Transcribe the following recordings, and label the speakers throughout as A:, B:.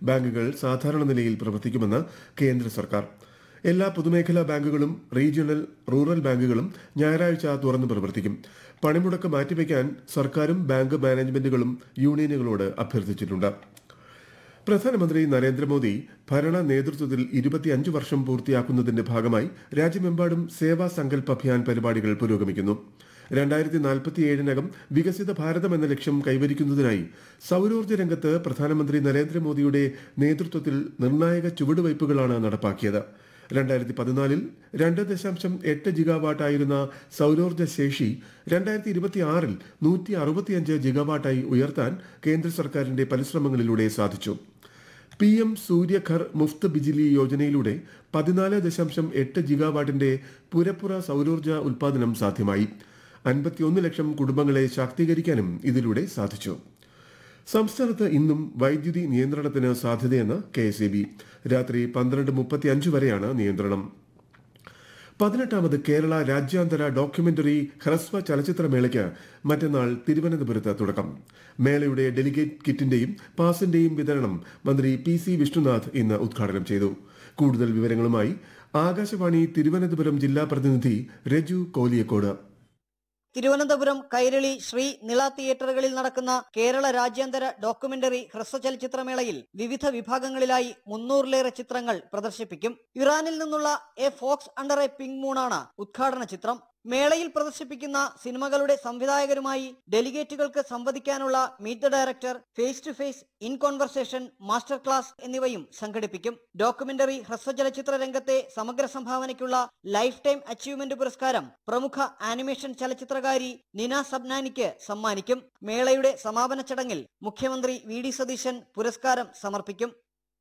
A: ബാങ്കുകൾ സാധാരണ നിലയിൽ പ്രവർത്തിക്കുമെന്ന് കേന്ദ്ര സർക്കാർ എല്ലാ പൊതുമേഖലാ ബാങ്കുകളും റീജിയണൽ റൂറൽ ബാങ്കുകളും ഞായറാഴ്ച തുറന്നു പ്രവർത്തിക്കും പണിമുടക്ക് മാറ്റിവെക്കാൻ സർക്കാരും ബാങ്ക് മാനേജ്മെന്റുകളും യൂണിയനുകളോട് അഭ്യർത്ഥിച്ചിട്ടുണ്ട് പ്രധാനമന്ത്രി നരേന്ദ്രമോദി ഭരണ നേതൃത്വത്തിൽ ഇരുപത്തിയഞ്ച് വർഷം പൂർത്തിയാക്കുന്നതിന്റെ ഭാഗമായി രാജ്യമെമ്പാടും സേവാ സങ്കൽപ് അഭിയാൻ പരിപാടികൾ പുരോഗമിക്കുന്നു രണ്ടായിരത്തി നാൽപ്പത്തിയേഴിനകം വികസിത ഭാരതം എന്ന ലക്ഷ്യം കൈവരിക്കുന്നതിനായി സൌരോർജ്ജ രംഗത്ത് പ്രധാനമന്ത്രി നരേന്ദ്രമോദിയുടെ നേതൃത്വത്തിൽ നിർണായക ചുവടുവയ്പുകളാണ് നടപ്പാക്കിയത് രണ്ടായിരത്തി പതിനാലിൽ രണ്ട് ദശാംശം എട്ട് ജിഗാവാട്ടായിരുന്ന സൌരോർജ്ജ ശേഷി രണ്ടായിരത്തി ഇരുപത്തിയാറിൽ നൂറ്റി അറുപത്തിയഞ്ച് ജിഗാവാട്ടായി ഉയർത്താൻ കേന്ദ്ര സർക്കാരിന്റെ പരിശ്രമങ്ങളിലൂടെ സാധിച്ചു പി എം സൂര്യഘർ മുഫ്ത് ബിജിലി യോജനയിലൂടെ പതിനാല് ദശാംശം എട്ട് ജിഗാവാട്ടിന്റെ പുരപ്പുറ സൌരോർജ്ജ ഉൽപാദനം സാധ്യമായി അൻപത്തിയൊന്ന് ലക്ഷം കുടുംബങ്ങളെ ശാക്തീകരിക്കാനും ഇതിലൂടെ സാധിച്ചു സംസ്ഥാനത്ത് ഇന്നും വൈദ്യുതി നിയന്ത്രണത്തിന് സാധ്യതയെന്ന് കെ എസ് ബി രാത്രി പന്ത്രണ്ട് മുപ്പത്തിയഞ്ച് വരെയാണ് നിയന്ത്രണം പതിനെട്ടാമത് കേരള രാജ്യാന്തര ഡോക്യുമെന്ററി ഹ്രസ്വ ചലച്ചിത്രമേളയ്ക്ക് മറ്റന്നാൾ തിരുവനന്തപുരത്ത് തുടക്കം മേളയുടെ ഡെലിഗേറ്റ് കിറ്റിന്റെയും പാസിന്റെയും വിതരണം മന്ത്രി പി സി വിഷ്ണുനാഥ് ഇന്ന് ഉദ്ഘാടനം ചെയ്തു കൂടുതൽ വിവരങ്ങളുമായി ആകാശവാണി തിരുവനന്തപുരം ജില്ലാ പ്രതിനിധി രജു കോലിയക്കോട്
B: തിരുവനന്തപുരം കൈരളി ശ്രീ നിള തിയേറ്ററുകളിൽ നടക്കുന്ന കേരള രാജ്യാന്തര ഡോക്യുമെന്ററി ഹ്രസ്വചലച്ചിത്രമേളയിൽ വിവിധ വിഭാഗങ്ങളിലായി മുന്നൂറിലേറെ ചിത്രങ്ങൾ പ്രദർശിപ്പിക്കും ഇറാനിൽ നിന്നുള്ള a fox under a pink മൂണാണ് ഉദ്ഘാടന ചിത്രം മേളയിൽ പ്രദർശിപ്പിക്കുന്ന സിനിമകളുടെ സംവിധായകരുമായി ഡെലിഗേറ്റുകൾക്ക് സംവദിക്കാനുള്ള meet the director face to face in conversation master class എന്നിവയും സംഘടിപ്പിക്കും ഡോക്യുമെന്ററി ഹ്രസ്വചലച്ചിത്ര രംഗത്തെ സമഗ്ര സംഭാവനയ്ക്കുള്ള ലൈഫ് ടൈം അച്ചീവ്മെന്റ് പുരസ്കാരം പ്രമുഖ ആനിമേഷൻ ചലച്ചിത്രകാരി നിന സബ്നാനിക്ക് സമ്മാനിക്കും മേളയുടെ സമാപന ചടങ്ങിൽ മുഖ്യമന്ത്രി വി ഡി സതീശൻ പുരസ്കാരം സമർപ്പിക്കും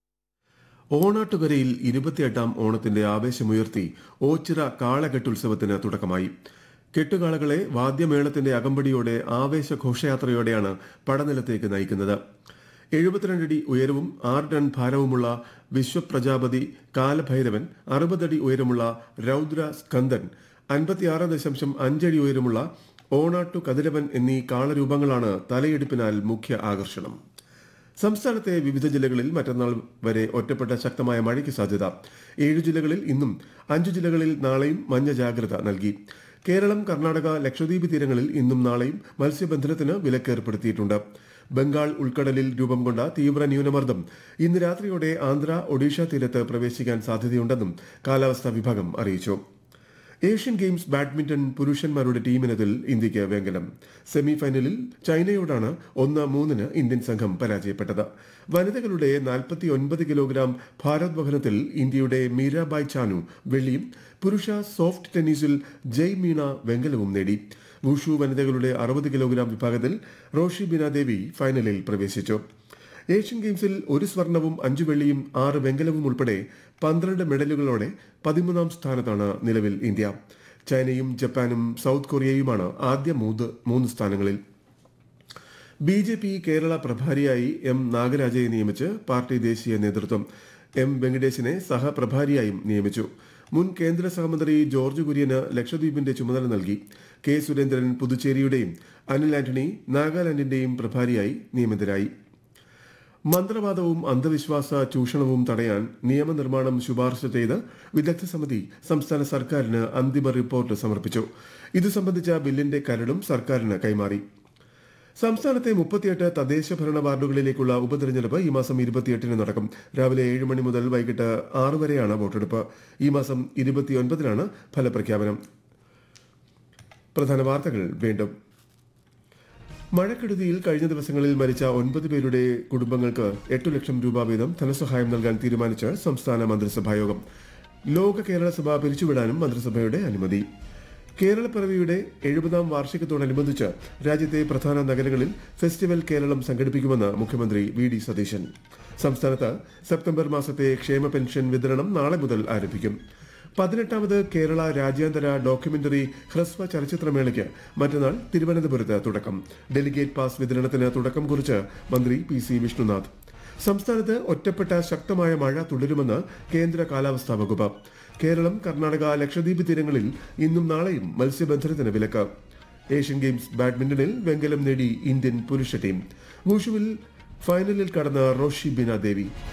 A: ഓണാട്ടുകരയിൽ ഇരുപത്തിയെട്ടാം ഓണത്തിന്റെ ആവേശമുയർത്തി ഓച്ചിറ കാളകെട്ടുത്സവത്തിന് തുടക്കമായി കെട്ടുകാളകളെ വാദ്യമേളത്തിന്റെ അകമ്പടിയോടെ ആവേശ ഘോഷയാത്രയോടെയാണ് പടനിലത്തേക്ക് നയിക്കുന്നത് എഴുപത്തിരണ്ടടി ഉയരവും ആറ് ടൺ ഭാരവുമുള്ള വിശ്വപ്രജാപതി കാലഭൈരവൻ അറുപതടി ഉയരമുള്ള രൗദ്ര സ്കന്ദൻ അൻപത്തിയാറ് ദശാംശം അഞ്ചടി ഉയരമുള്ള ഓണാട്ടു കതിരവൻ എന്നീ കാളരൂപങ്ങളാണ് തലയെടുപ്പിനാൽ മുഖ്യ ആകർഷണം സംസ്ഥാനത്തെ വിവിധ ജില്ലകളിൽ മറ്റന്നാൾ വരെ ഒറ്റപ്പെട്ട ശക്തമായ മഴയ്ക്ക് സാധ്യത ഏഴ് ജില്ലകളിൽ ഇന്നും അഞ്ചു ജില്ലകളിൽ നാളെയും മഞ്ഞ ജാഗ്രത നൽകി കേരളം കർണാടക ലക്ഷദ്വീപ് തീരങ്ങളിൽ ഇന്നും നാളെയും മത്സ്യബന്ധനത്തിന് വിലക്കേർപ്പെടുത്തിയിട്ടുണ്ട് ബംഗാൾ ഉൾക്കടലിൽ രൂപം കൊണ്ട തീവ്ര ന്യൂനമർദ്ദം ഇന്ന് രാത്രിയോടെ ആന്ധ്ര ഒഡീഷ തീരത്ത് പ്രവേശിക്കാൻ സാധ്യതയുണ്ടെന്നും കാലാവസ്ഥാ വിഭാഗം അറിയിച്ചു ഏഷ്യൻ ഗെയിംസ് ബാഡ്മിന്റൺ പുരുഷന്മാരുടെ ടീമിനതിൽ ഇന്ത്യയ്ക്ക് വെങ്കലം സെമി ഫൈനലിൽ ചൈനയോടാണ് ഒന്ന് മൂന്നിന് ഇന്ത്യൻ സംഘം പരാജയപ്പെട്ടത് വനിതകളുടെ നാൽപ്പത്തി ഒൻപത് കിലോഗ്രാം ഭാരോദ്വഹനത്തിൽ ഇന്ത്യയുടെ മീരാബായ് ചാനു വെള്ളിയും പുരുഷ സോഫ്റ്റ് ടെന്നീസിൽ ജയ് മീണ വെങ്കലവും നേടി വുഷു വനിതകളുടെ അറുപത് കിലോഗ്രാം വിഭാഗത്തിൽ റോഷി ബിന ദേവി ഫൈനലിൽ പ്രവേശിച്ചു ഏഷ്യൻ ഗെയിംസിൽ ഒരു സ്വർണവും അഞ്ചു വെള്ളിയും ആറ് വെങ്കലവും ഉൾപ്പെടെ പന്ത്രണ്ട് മെഡലുകളോടെ പതിമൂന്നാം സ്ഥാനത്താണ് നിലവിൽ ഇന്ത്യ ചൈനയും ജപ്പാനും സൌത്ത് കൊറിയയുമാണ് ആദ്യ മൂന്ന് മൂന്ന് സ്ഥാനങ്ങളിൽ ബി ജെ പി കേരള പ്രഭാരിയായി എം നാഗരാജയെ നിയമിച്ച് പാർട്ടി ദേശീയ നേതൃത്വം എം വെങ്കടേശിനെ സഹപ്രഭാരിയായും നിയമിച്ചു മുൻ കേന്ദ്ര സഹമന്ത്രി ജോർജ് കുര്യന് ലക്ഷദ്വീപിന്റെ ചുമതല നൽകി കെ സുരേന്ദ്രൻ പുതുച്ചേരിയുടെയും അനിൽ ആന്റണി നാഗാലാൻഡിന്റെയും പ്രഭാരിയായി നിയമിതരായി മന്ത്രവാദവും അന്ധവിശ്വാസ ചൂഷണവും തടയാൻ നിയമനിർമ്മാണം ശുപാർശ ചെയ്ത് വിദഗ്ധ സമിതി സംസ്ഥാന സർക്കാരിന് അന്തിമ റിപ്പോർട്ട് സമർപ്പിച്ചു ഇത് സംബന്ധിച്ച ബില്ലിന്റെ കരടും സർക്കാരിന് കൈമാറി സംസ്ഥാനത്തെ മുപ്പത്തിയെട്ട് തദ്ദേശ ഭരണ വാർഡുകളിലേക്കുള്ള ഉപതെരഞ്ഞെടുപ്പ് ഈ മാസം ഇരുപത്തിയെട്ടിന് നടക്കും രാവിലെ ഏഴ് മണി മുതൽ വൈകിട്ട് ആറ് വരെയാണ് വോട്ടെടുപ്പ് ഈ മാസം ഇരുപത്തിയൊൻപതിനാണ് ഫലപ്രഖ്യാപനം പ്രധാന വാർത്തകൾ വീണ്ടും മഴക്കെടുതിയിൽ കഴിഞ്ഞ ദിവസങ്ങളിൽ മരിച്ച ഒൻപത് പേരുടെ കുടുംബങ്ങൾക്ക് എട്ടു ലക്ഷം രൂപ വീതം ധനസഹായം നൽകാൻ തീരുമാനിച്ച് സംസ്ഥാന മന്ത്രിസഭായോഗം ലോക കേരള സഭ പിരിച്ചുവിടാനും മന്ത്രിസഭയുടെ അനുമതി കേരളപ്പിറവിയുടെ എഴുപതാം വാർഷികത്തോടനുബന്ധിച്ച് രാജ്യത്തെ പ്രധാന നഗരങ്ങളിൽ ഫെസ്റ്റിവൽ കേരളം സംഘടിപ്പിക്കുമെന്ന് മുഖ്യമന്ത്രി വി ഡി സതീശൻ സംസ്ഥാനത്ത് സെപ്റ്റംബർ മാസത്തെ ക്ഷേമ പെൻഷൻ വിതരണം നാളെ മുതൽ ആരംഭിക്കും പതിനെട്ടാമത് കേരള രാജ്യാന്തര ഡോക്യുമെന്ററി ഹ്രസ്വ ചലച്ചിത്രമേളയ്ക്ക് മറ്റന്നാൾ തിരുവനന്തപുരത്ത് തുടക്കം ഡെലിഗേറ്റ് പാസ് വിതരണത്തിന് തുടക്കം കുറിച്ച് മന്ത്രി പി സി വിഷ്ണുനാഥ് സംസ്ഥാനത്ത് ഒറ്റപ്പെട്ട ശക്തമായ മഴ തുടരുമെന്ന് കേന്ദ്ര കാലാവസ്ഥാ വകുപ്പ് കേരളം കർണാടക ലക്ഷദ്വീപ് തീരങ്ങളിൽ ഇന്നും നാളെയും മത്സ്യബന്ധനത്തിന് വിലക്ക് ഏഷ്യൻ ഗെയിംസ് ബാഡ്മിന്റണിൽ വെങ്കലം നേടി ഇന്ത്യൻ പുരുഷ ടീം വൂഷുവിൽ ഫൈനലിൽ കടന്ന റോഷി ബിന ദേവി